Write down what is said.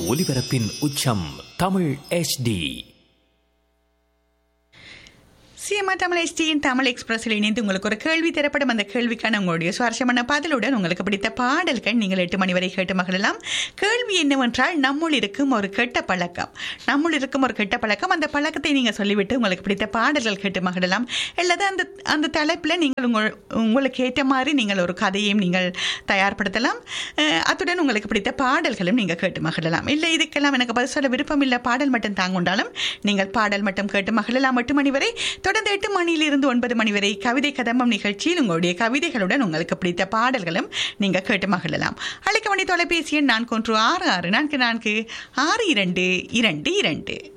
ஒலிபரப்பின் உச்சம் தமிழ் HD சிஎம்ஆ தமிழ் எஸ்டியின் தமிழ் எக்ஸ்பிரஸில் இணைந்து உங்களுக்கு ஒரு கேள்வி தரப்படும் அந்த கேள்விக்கான உங்களுடைய சுவாரஸ்யமான பதிலுடன் உங்களுக்கு பிடித்த பாடல்கள் நீங்கள் எட்டு மணி வரை கேட்டு மகிழலாம் கேள்வி என்னவென்றால் நம்முள் இருக்கும் ஒரு கெட்ட பழக்கம் நம்முள் இருக்கும் ஒரு கெட்ட பழக்கம் அந்த பழக்கத்தை நீங்கள் சொல்லிவிட்டு உங்களுக்கு பிடித்த பாடல்கள் கேட்டு மகிழலாம் அல்லது அந்த அந்த தலைப்பில் நீங்கள் உங்கள் உங்களுக்கு ஏற்ற மாதிரி நீங்கள் ஒரு கதையையும் நீங்கள் தயார்படுத்தலாம் அஹ், அத்துடன் உங்களுக்கு பிடித்த பாடல்களும் நீங்கள் கேட்டு மகிழலாம் இல்லை இதுக்கெல்லாம் எனக்கு பதில் சொல்ல விருப்பம் இல்லை பாடல் மட்டும் தாங்குண்டாலும் நீங்கள் பாடல் மட்டும் கேட்டு மகிழலாம் எட்டு மணி வரை தொடர்ந்து எட்டு மணியிலிருந்து ஒன்பது மணி வரை கவிதை கதம்பம் நிகழ்ச்சியில் உங்களுடைய கவிதைகளுடன் உங்களுக்கு பிடித்த பாடல்களும் நீங்கள் கேட்டு மகிழலாம் அழைக்க வேண்டிய தொலைபேசி எண் நான்கு ஒன்று ஆறு ஆறு நான்கு நான்கு ஆறு இரண்டு இரண்டு இரண்டு